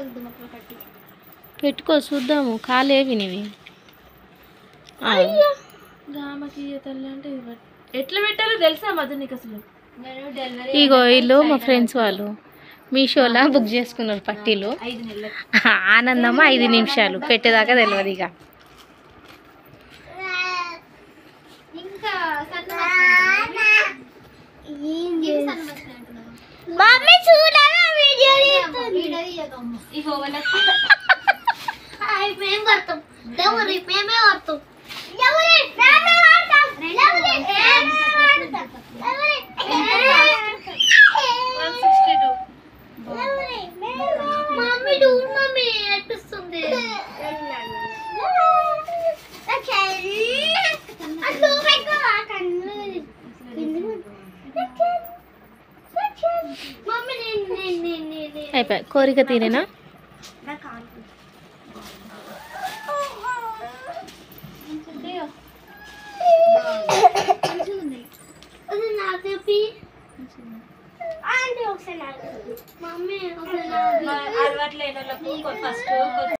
పెట్టుకో చూద్దాము కాలేవి నీవి ఆ, రామకి తల్లి అంటే ఇది పట్- ఎట్లా పెట్టాలో తెలుసా మధు నీకు అసలు ఇగో వీళ్ళు మా ఫ్రెండ్స్ వాళ్ళు మీషోలో బుక్ చేసుకున్నారు పట్టీలు ఐదు నెలలు ఆనందమ్మ ఐదు నిమిషాలు పెట్టేదాకా తెలియదు ఇక ఇంకా మమ్మీ చూడాలా వీడియో ఇగో వాళ్ళకి మేము కొడతాం ఎవరి మేమే కొడతాం ఎవరి మేమే ఆడతాం ఎవరి మేమే ఆడతాం ఎవరి వన్ సిక్స్టీ టూ ఎవరి మమ్మీ డూ మమ్మీ అనిపిస్తుంది అట్లా పెట్టు ఆ కన్ను మమ్మీ నేను నేను నేను నేను అయిపోయి కోరిక తీరేనా అది నాకు చెప్పి ఆంటీ ఒకసారి నాకు మమ్మీ ఒకసారి నాకు అలవాటు లేని వాళ్ళకు ఫస్ట్